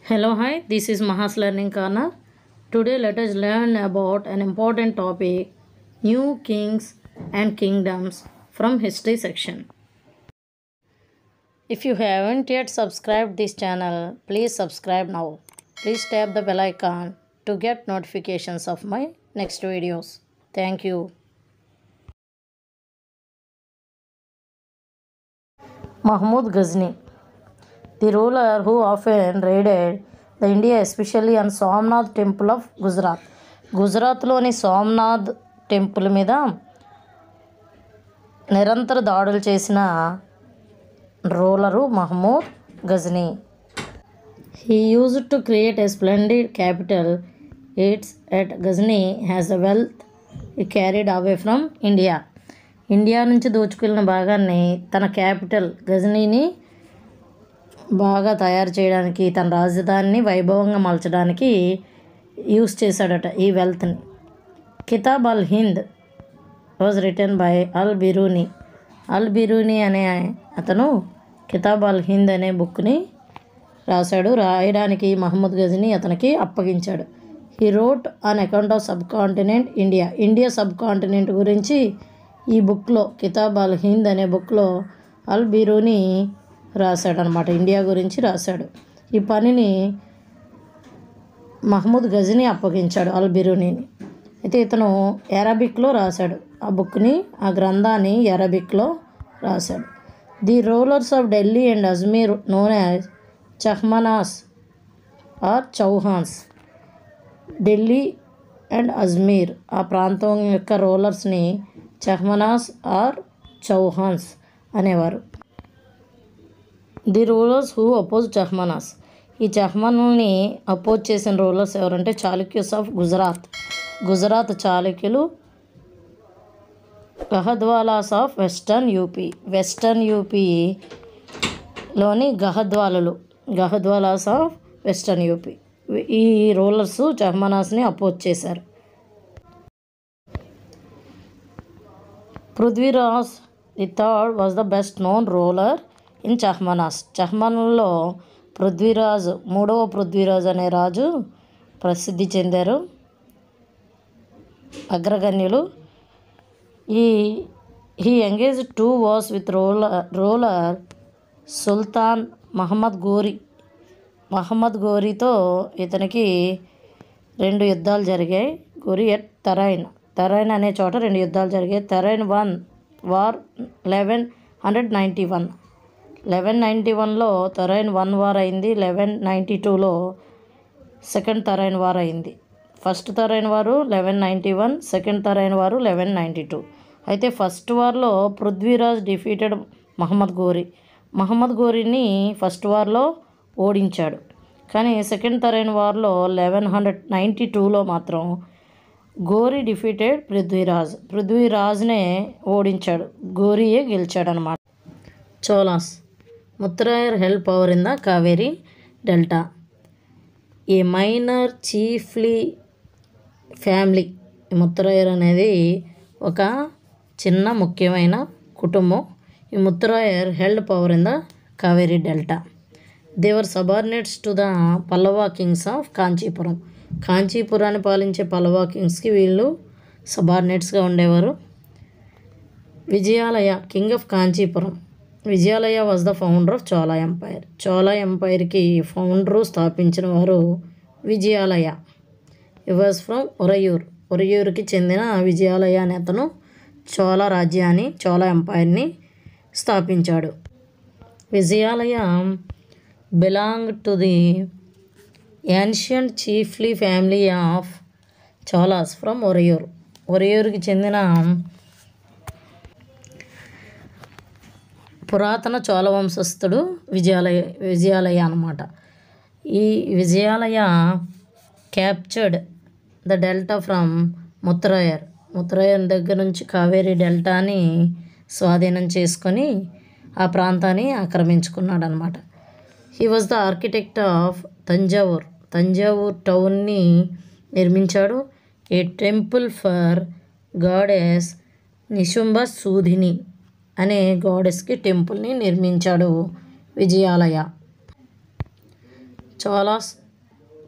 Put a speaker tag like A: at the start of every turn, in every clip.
A: Hello, hi, this is Mahas Learning Corner. Today, let us learn about an important topic new kings and kingdoms from history section. If you haven't yet subscribed this channel, please subscribe now. Please tap the bell icon to get notifications of my next videos. Thank you. Mahmud Ghazni the ruler who often raided the India especially on Somnath temple of Gujarat. గుజరాత్లోని Somnath temple మీద నిరంతర దాడులు చేసిన ruler Mahmud Ghazni he used to create a splendid capital its at Ghazni has a wealth ఈ carried away from India India నుంచి దోచుకెళ్ళిన భాగాన్ని తన క్యాపిటల్ గజనీని బాగా తయారు చేయడానికి తన రాజధానిని వైభవంగా మలచడానికి యూస్ చేశాడట ఈ వెల్త్ని Kitab al Hind was written by Al Biruni Al Biruni అనే అతను కితాబ్ అల్ హింద్ అనే బుక్ని రాశాడు రాయడానికి మహమ్మద్ గజని అతనికి అప్పగించాడు he wrote an account of subcontinent India India subcontinent గురించి ఈ బుక్లో కితాబ్ అల్ హింద్ అనే బుక్లో అల్ బిరూని రాశాడు అనమాట ఇండియా గురించి రాశాడు ఈ పనిని మహమూద్ గజని అప్పగించాడు అల్ బిరూనీని అయితే ఇతను అరబిక్లో రాశాడు ఆ బుక్ని ఆ గ్రంథాన్ని అరబిక్లో రాశాడు the rulers of Delhi and Ajmer known as Chahamanas or Chauhans Delhi and Ajmer ఆ ప్రాంతం యొక్క రూలర్స్ని చహ్మనాస్ ఆర్ చౌహాన్స్ అనేవారు the rulers who oppose Chahamanas ఈ చహ్మనుల్ని అపోజ్ చేసిన రూలర్స్ ఎవరంటే చాళుక్యస్ ఆఫ్ గుజరాత్ గుజరాత్ చాళుక్యులు Gahadavalas of western UP western యూపీలోని గహద్వాలులు గహద్వాలాస్ ఆఫ్ వెస్టర్న్ యూపీ ఈ రూలర్స్ చహ్మనాస్ని అపోజ్ చేశారు Prithviraj the third was the best known ruler in Chahamanas చహ్మనుల్లో పృథ్వీరాజ్ మూడవ పృథ్వీరాజ్ అనే రాజు ప్రసిద్ధి చెందారు అగ్రగణ్యులు ఈ he engage two wars with ruler ruler Sultan Muhammad Ghori Muhammad గోరీతో ఇతనికి రెండు యుద్ధాలు జరిగాయి గోరి ఎట్ తరైన్ తరైన్ అనే చోట రెండు యుద్ధాలు జరిగాయి Tarain one war eleven hundred ninety one eleven ninety వన్లో తరైన్ వన్ వార్ అయింది లెవెన్ నైంటీ టూలో సెకండ్ తరైన్ వార్ అయింది first Tarain war eleven ninety one second Tarain war eleven ninety two అయితే ఫస్ట్ వార్లో పృథ్వీరాజ్ డిఫీటెడ్ మహమ్మద్ గోరి మహమ్మద్ గోరిని ఫస్ట్ వార్లో ఓడించాడు కానీ సెకండ్ తరైన్ వార్లో లెవెన్ హండ్రెడ్ నైంటీ టూలో మాత్రం గోరి డిఫీటెడ్ పృథ్వీరాజ్ పృథ్వీరాజ్నే ఓడించాడు గోరియే గెలిచాడు అనమాట Cholas Muttarayar held power in the Kaveri delta a minor chiefly family Muttarayar అనేది ఒక చిన్న ముఖ్యమైన కుటుంబం ఈ Muttarayar held power in the Kaveri delta they were subordinates to the Pallava kings of Kanchipuram కాంచీపురాన్ని పాలించే పల్లవా కింగ్స్కి వీళ్ళు సబార్డినేట్స్గా ఉండేవారు Vijayalaya king of Kanchipuram Vijayalaya was the founder of Chola empire Chola ఎంపైర్కి ఫౌండరు స్థాపించిన వారు విజయాలయ ఈ వాజ్ ఫ్రమ్ ఒరయూర్ ఒరయూరుకి చెందిన విజయాలయ అనే అతను చోళ రాజ్యాన్ని చోళ ఎంపైర్ని స్థాపించాడు Vijayalaya belong to the ancient chiefly family of Cholas from Uraiyur ఒరయూరుకి చెందిన పురాతన చోళ వంశస్థుడు విజయాలయ విజయాలయ అనమాట ఈ Vijayalaya captured the delta from Muttarayar Muttarayar దగ్గర నుంచి కావేరీ డెల్టాని స్వాధీనం చేసుకొని ఆ ప్రాంతాన్ని ఆక్రమించుకున్నాడు అనమాట he was the architect of Thanjavur Thanjavur టౌన్ని నిర్మించాడు a temple for goddess Nishumbhasudini అనే గాడెస్కి టెంపుల్ని నిర్మించాడు Vijayalaya Cholas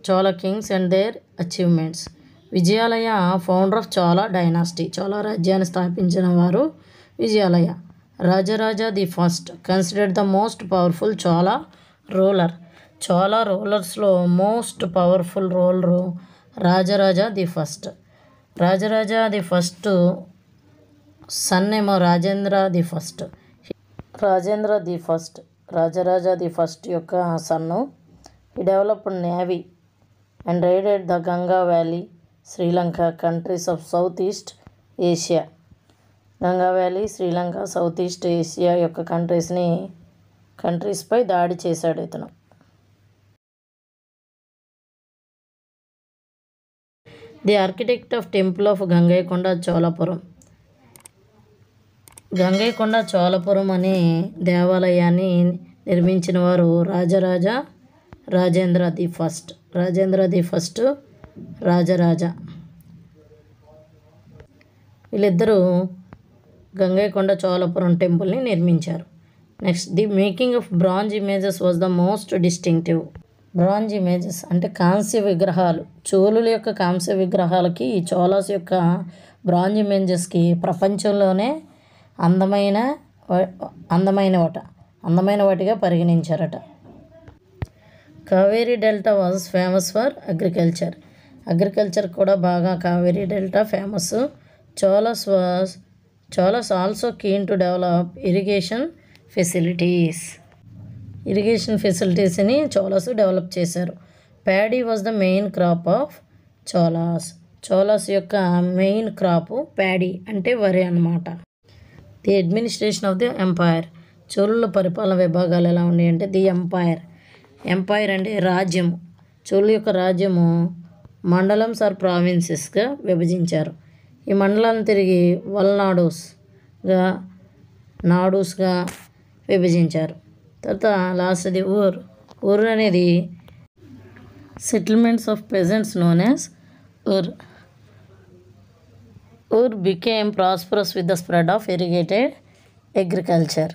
A: Chola kings and their achievements Vijayalaya founder of Chola dynasty Chola రాజ్యాన్ని స్థాపించిన వారు Vijayalaya Rajaraja the first considered the most powerful Chola ruler Chola రూలర్స్లో most powerful ruler Rajaraja the first Rajaraja the first son ఏమో Rajendra the first Rajendra the first Rajaraja the first యొక్క సన్ను ఈ developed navy and raided the Ganga valley Sri Lanka countries of south east Asia Ganga valley Sri Lanka south east Asia యొక్క కంట్రీస్ని కంట్రీస్పై దాడి చేశాడు ఇతను the architect of temple of Gangaikonda Cholapuram Gangaikonda Cholapuram అనే దేవాలయాన్ని నిర్మించిన వారు Rajaraja Rajendra the first Rajendra the first Rajaraja వీళ్ళిద్దరూ గంగైకొండ చోళపురం టెంపుల్ని నిర్మించారు next the making of bronze images was the most distinctive bronze images అంటే కాంస్య విగ్రహాలు చోళుల యొక్క కాంస్య విగ్రహాలకి ఈ చోళాస్ యొక్క బ్రాంజ్ ఇమేజెస్కి ప్రపంచంలోనే అందమైన వ- అందమైన వాట అందమైన వాటిగా పరిగణించారట Kaveri delta was famous for agriculture agriculture కూడా బాగా Kaveri delta famous Cholas was Cholas also keen to develop irrigation facilities irrigation ఫెసిలిటీస్ని చోళాస్ డెవలప్ చేశారు paddy was the main crop of Cholas Cholas యొక్క మెయిన్ క్రాప్ ప్యాడీ అంటే వరి అన్నమాట the administration of the empire చోళుల పరిపాలన విభాగాలు ఎలా ఉన్నాయి అంటే ది ఎంపైర్ ఎంపైర్ అంటే రాజ్యము చోళుల యొక్క రాజ్యము మండలం సార్ ప్రావిన్సెస్గా విభజించారు ఈ మండలాలను తిరిగి వల్నాడోస్గా నాడూస్గా విభజించారు తర్వాత లాస్ట్ది ఊర్ ఊర్ అనేది settlements of peasants known as ur ur became prosperous with the spread of irrigated agriculture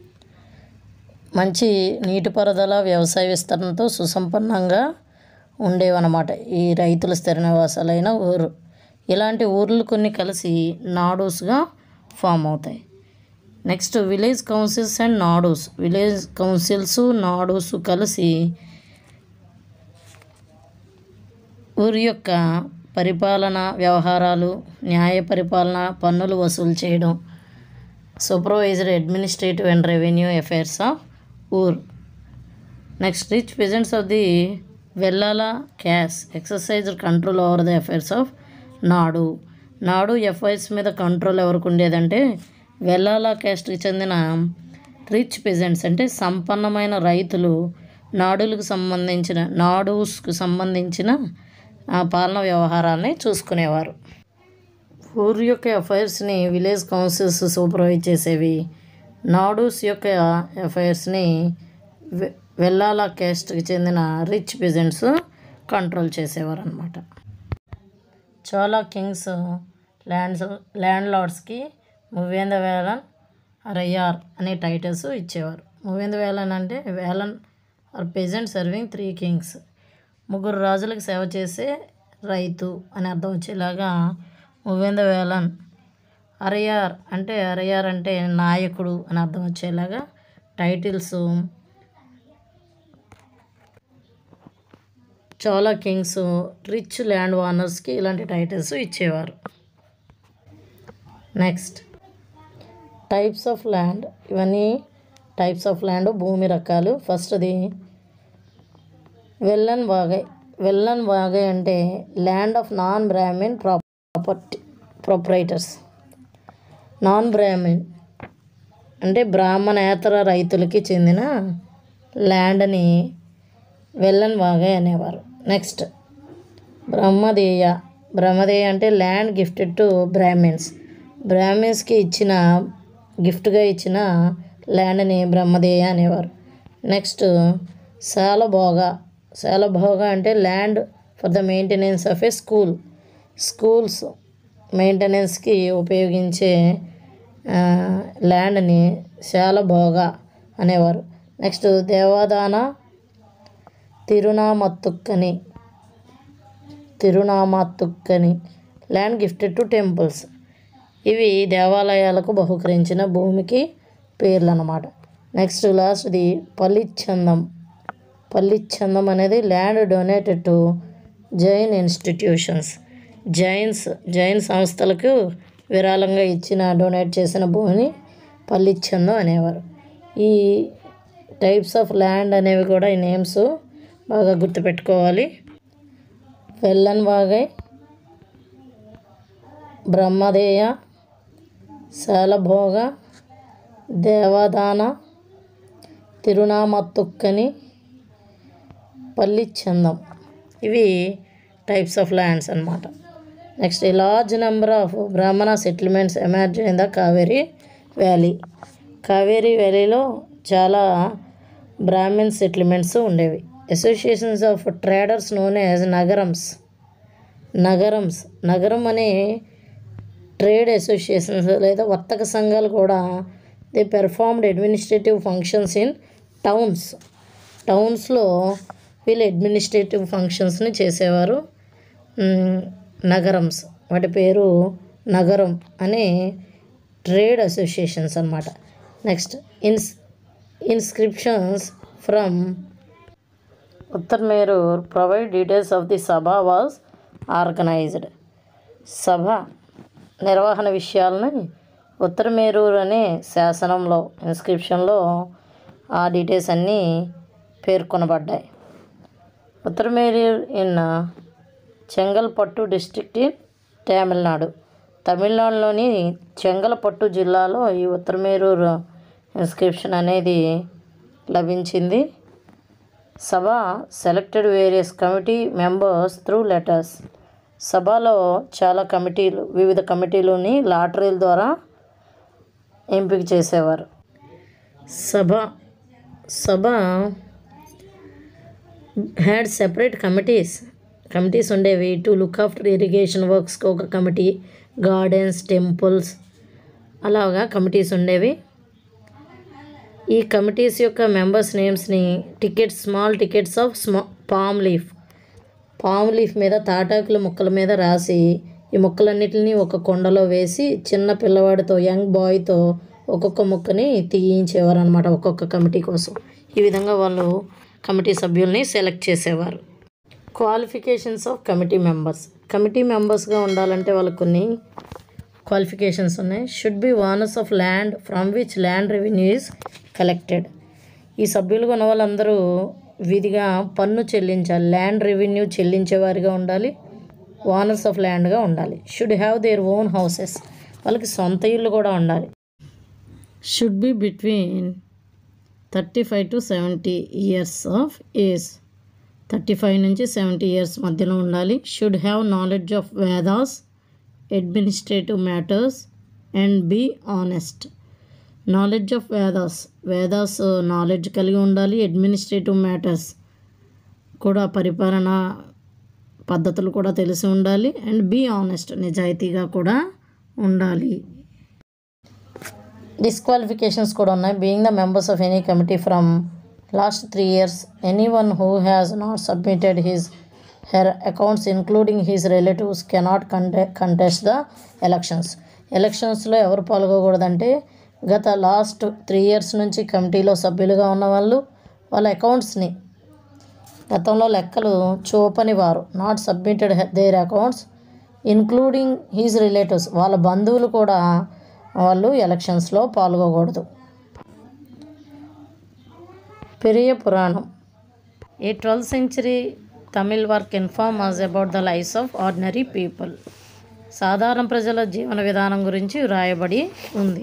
A: మంచి నీటిపారుదల వ్యవసాయ విస్తరణతో సుసంపన్నంగా ఉండేవన్నమాట ఈ రైతుల స్థిర నివాసాలైన ఊరు ఇలాంటి ఊర్లు కొన్ని కలిసి నాడూస్గా ఫామ్ అవుతాయి next village councils and nadus village councils nadus కలిసి ఊరి యొక్క పరిపాలన వ్యవహారాలు న్యాయ పరిపాలన పన్నులు వసూలు చేయడం supervisor administrative and revenue affairs of ur next rich peasants of the Vellala caste exercise control over the affairs of nadu nadu FIs మీద కంట్రోల్ ఎవరికి ఉండేదంటే వెల్లాల క్యాస్ట్కి చెందిన రిచ్ పెజెంట్స్ అంటే సంపన్నమైన రైతులు నాడులకు సంబంధించిన నాడూస్కు సంబంధించిన ఆ పాలన వ్యవహారాన్ని చూసుకునేవారు ఊరు యొక్క అఫైర్స్ని విలేజ్ కౌన్సిల్స్ సూపర్వైజ్ చేసేవి నాడూస్ యొక్క అఫైర్స్ని వె- వెల్లాల క్యాస్ట్కి చెందిన రిచ్ పెజెంట్స్ కంట్రోల్ చేసేవారు అనమాట చోళా కింగ్స్ ల్యాండ్స్ ల్యాండ్ లార్డ్స్కి మువేంద వేలన్ అరయ్యార్ అనే టైటిల్స్ ఇచ్చేవారు మువేంద వేలన్ అంటే velan or peasant serving three kings ముగ్గురు రాజులకు సేవ చేసే రైతు అని అర్థం వచ్చేలాగా మువేంద వేలన్ అరయ్యార్ అంటే అరయ్యార్ అంటే నాయకుడు అని అర్థం వచ్చేలాగా titles Chola kings rich land ఓనర్స్కి ఇలాంటి టైటిల్స్ ఇచ్చేవారు నెక్స్ట్ టైప్స్ ఆఫ్ ల్యాండ్ ఇవన్నీ టైప్స్ ఆఫ్ ల్యాండ్ భూమి రకాలు ఫస్ట్ది వెల్లన్ వాగై వెల్లన్ వాగై అంటే land of non Brahmin property proprietors non Brahmin అంటే బ్రాహ్మణేతర రైతులకి చెందిన ల్యాండ్ని వెల్లన్ వాగై అనేవారు నెక్స్ట్ బ్రహ్మదేయ బ్రహ్మదేయ అంటే ల్యాండ్ గిఫ్టెడ్ టు బ్రాహ్మిన్స్ బ్రాహ్మిన్స్కి ఇచ్చిన గిఫ్ట్గా ఇచ్చిన ల్యాండ్ని బ్రహ్మదేయ అనేవారు నెక్స్ట్ శాలభోగ శాలభోగ అంటే land for the maintenance of a school schools మెయింటెనెన్స్కి ఉపయోగించే ఆ, ల్యాండ్ని శాలభోగ అనేవారు next devadana tirunamattukkani tirunamattukkani land gifted to temples ఇవి దేవాలయాలకు బహుకరించిన భూమికి పేర్లు అన్నమాట నెక్స్ట్ లాస్ట్ది పల్లిచందం పల్లిచందం అనేది land donated to Jain institutions Jains Jain సంస్థలకు విరాళంగా ఇచ్చిన డొనేట్ చేసిన భూమిని పల్లిచందం అనేవారు ఈ టైప్స్ ఆఫ్ ల్యాండ్ అనేవి కూడా ఈ నేమ్స్ బాగా గుర్తుపెట్టుకోవాలి వెల్లన్ వాగై బ్రహ్మదేయ శాలభోగ దేవదాన తిరునామత్తుక్కని పల్లిచందం ఇవి టైప్స్ ఆఫ్ ల్యాండ్స్ అన్నమాట next a large number of Brahmana settlements emerge in the Kaveri valley Kaveri వ్యాలీలో చాలా బ్రాహ్మిన్ సెటిల్మెంట్స్ ఉండేవి associations of traders known as nagarams nagarams nagaram అనే ట్రేడ్ అసోసియేషన్స్ లేదా వర్తక సంఘాలు కూడా they performed administrative functions in towns టౌన్స్లో వీళ్ళు అడ్మినిస్ట్రేటివ్ ఫంక్షన్స్ని చేసేవారు మ్, నగరమ్స్ వాటి పేరు నగరం అనే ట్రేడ్ అసోసియేషన్స్ అన్నమాట next ins inscriptions from Uttaramerur provide details of the sabha was organised sabha నిర్వహణ విషయాలని ఉత్తర మేరూర్ అనే శాసనంలో ఇన్స్క్రిప్షన్లో ఆ డీటెయిల్స్ అన్నీ పేర్కొనబడ్డాయి Uttaramerur in Chengalpattu district in Tamil Nadu తమిళనాడులోని చెంగల్పట్టు జిల్లాలో ఈ ఉత్తర మేరూర్ ఇన్స్క్రిప్షన్ అనేది లభించింది sabha selected various committee members through letters సభలో చాలా కమిటీలు వివిధ కమిటీలని లాటరీల ద్వారా ఎంపిక చేసేవారు sabha sabha had separate committees committees ఉండేవి టు లుక్ ఆఫ్టర్ ఇరిగేషన్ వర్క్స్కి ఒక కమిటీ గార్డెన్స్ టెంపుల్స్ అలాగా కమిటీస్ ఉండేవి ఈ కమిటీస్ యొక్క మెంబర్స్ నేమ్స్ని tickets small tickets of sma palm leaf palm leaf మీద తాటాకుల ముక్కల మీద రాసి ఈ ముక్కలన్నిటిని ఒక కొండలో వేసి చిన్న పిల్లవాడితో యంగ్ బాయ్తో ఒక్కొక్క ముక్కని తీయించేవారు అనమాట ఒక్కొక్క కమిటీ కోసం ఈ విధంగా వాళ్ళు కమిటీ సభ్యుల్ని సెలెక్ట్ చేసేవారు qualifications of committee members committee మెంబర్స్గా ఉండాలంటే వాళ్ళకు కొన్ని క్వాలిఫికేషన్స్ ఉన్నాయి should be owners of land from which land revenue is collected ఈ సభ్యులుగా ఉన్న వాళ్ళందరూ విధిగా పన్ను చెల్లించాలి ల్యాండ్ రెవెన్యూ చెల్లించేవారిగా ఉండాలి ఓనర్స్ ఆఫ్ ల్యాండ్గా ఉండాలి should have their own houses వాళ్ళకి సొంత ఇల్లు కూడా ఉండాలి should be between thirty five to seventy years of age thirty five నుంచి సెవెంటీ ఇయర్స్ మధ్యలో ఉండాలి should have knowledge of Vedas administrative matters and be honest knowledge of Vedas Vedas knowledge కలిగి ఉండాలి అడ్మినిస్ట్రేటివ్ మ్యాటర్స్ కూడా పరిపాలన పద్ధతులు కూడా తెలిసి ఉండాలి అండ్ బీ ఆనెస్ట్ నిజాయితీగా కూడా ఉండాలి డిస్క్వాలిఫికేషన్స్ కూడా ఉన్నాయి being the members of any committee from last three years any one who has not submitted his her accounts including his relatives cannot కంటె కంటెస్ట్ ద ఎలక్షన్స్ ఎలక్షన్స్లో ఎవరు పాల్గొకూడదంటే గత లాస్ట్ త్రీ ఇయర్స్ నుంచి కమిటీలో సభ్యులుగా ఉన్న వాళ్ళు వాళ్ళ అకౌంట్స్ని గతంలో లెక్కలు చూపని వారు not submitted their accounts including his relatives వాళ్ళ బంధువులు కూడా వాళ్ళు ఎలక్షన్స్లో పాల్గొకూడదు Periya Puranam a twelfth century Tamil work inform us about the lives of ordinary people సాధారణ ప్రజల జీవన విధానం గురించి వ్రాయబడి ఉంది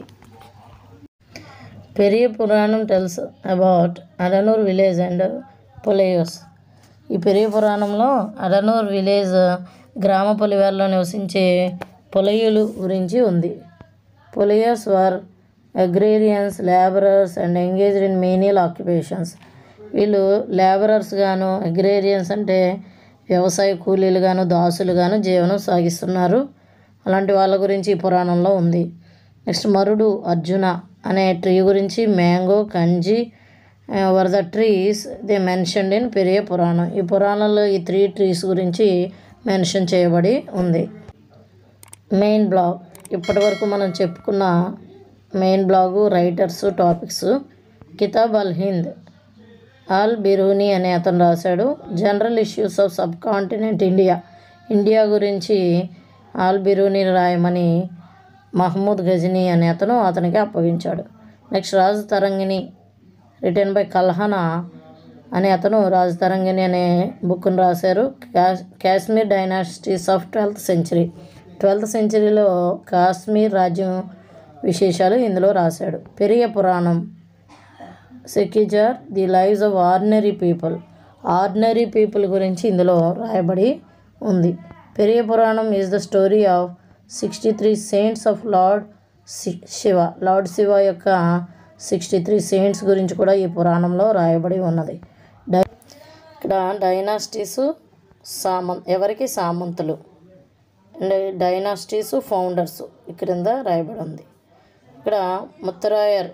A: Periya Puranam tells about Adanur village and Pulayas ఈ పెరియ పురాణంలో అడనూర్ విలేజ్ గ్రామ పొలివేర్లో నివసించే పొలయులు గురించి ఉంది Pulayars were agrarians labourers and engaged in menial occupations వీళ్ళు లేబరర్స్ గాను అగ్రేరియన్స్ అంటే వ్యవసాయ కూలీలు గాను దాసులు గాను జీవనం సాగిస్తున్నారు అలాంటి వాళ్ళ గురించి ఈ పురాణంలో ఉంది నెక్స్ట్ మరుడు అర్జున అనే ట్రీ గురించి mango kanji were the trees they mentioned in Periya Puranam ఈ పురాణంలో ఈ త్రీ ట్రీస్ గురించి మెన్షన్ చేయబడి ఉంది మెయిన్ బ్లాగ్ ఇప్పటి వరకు మనం చెప్పుకున్న main blog writers topics Kitab al Hind Al Biruni అనే అతను రాశాడు general issues of subcontinent India India గురించి ఆల్ బిరూని రాయమని మహమూద్ గజనీ అనే అతను అతనికి అప్పగించాడు next Rajatarangini return by Kalhana అనే అతను రాజు తరంగిణి అనే బుక్ను రాశారు కా- Kashmir dynasties of twelfth century twelfth సెంచరీలో కాశ్మీర్ రాజ్యం విశేషాలు ఇందులో రాశాడు పెరియ పురాణం సెక్యుజర్ the lives of ordinary people ordinary people గురించి ఇందులో రాయబడి ఉంది Periya Puranam is the story of sixty three saints of lord Shiva lord Shiva యొక్క సిక్స్టీ త్రీ సెయింట్స్ గురించి కూడా ఈ పురాణంలో రాయబడి ఉన్నది డై ఇక్కడ డైనాసిటీస్ సామం ఎవరికి సామంతులు అండ్ డైనాసిటీస్ ఫౌండర్స్ క్రింద రాయబడి ఉంది ఇక్కడ ముత్తరాయర్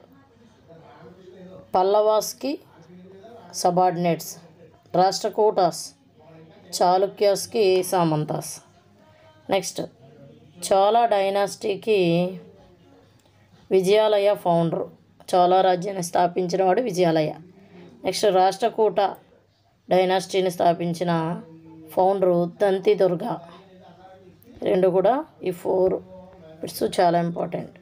A: పల్లవాస్కి సబార్డినేట్స్ రాష్ట్రకూటాస్ చాళుక్యాస్కి సామంతాస్ నెక్స్ట్ చోళా డైనాసిటీకి విజయాలయ ఫౌండర్ చోళా రాజ్యాన్ని స్థాపించిన వాడు విజయాలయ నెక్స్ట్ రాష్ట్రకూట డైనాసిటీని స్థాపించిన ఫౌండరు దంతి దుర్గా రెండు కూడా ఈ ఫోర్ బిట్స్ చాలా ఇంపార్టెంట్